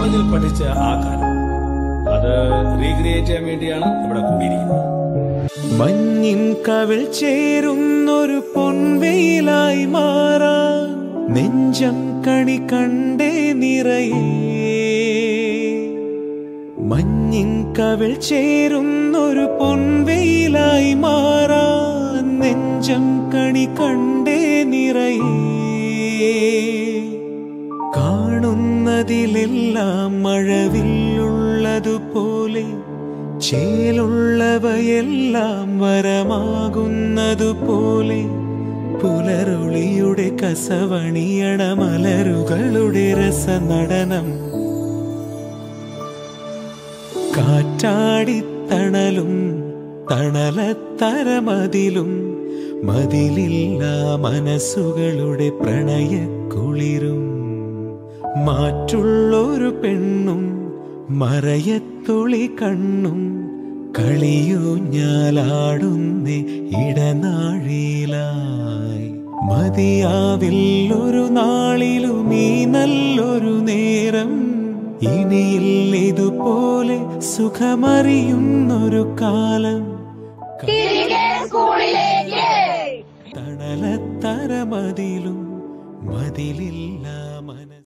കോളേജിൽ പഠിച്ച ആ കാലം അത് റീക്രിയേറ്റ് ചെയ്യാൻ വേണ്ടിയാണ് ഇവിടെ കൂടിയിരിക്കുന്നത് മഞ്ഞിൻ കവിൾ ചേരുന്നൊരു പൊൻവെയിലായി മാറാൻ നെഞ്ചം കണി കണ്ടേ നിറയേ മഞ്ഞിൻ കവിൾ ചേരുന്നൊരു പൊൻവെയിലായി മാറാൻ നെഞ്ചം കണി കണ്ടേ നിറയേ കാണുന്നതിലെല്ലാം മഴവില്ലുള്ളതുപോലെ ചേലുള്ളവയെല്ലാം വരമാകുന്നതുപോലെ പുലരൊളിയുടെ കസവണിയണ മലരുകളുടെ രസനടനം കാറ്റാടിത്തണലും തണലത്തരമതിലും മതിലില്ല മനസ്സുകളുടെ പ്രണയക്കുളിരും മാറ്റുള്ളൊരു പെണ്ണും മറയത്തുളി കണ്ണും കളിയൂഞ്ഞാലാടുന്നേ ഇടനാഴിയിലായി മതിയാവില്ലൊരു നാളിലും ഈ നല്ലൊരു നേരം ഇനിയിൽ ഇതുപോലെ സുഖമറിയുന്നൊരു കാലം തിരികെ സ്കൂളിലേക്ക് തണലത്തരമതിലും മതിലില്ല മനസ്സ്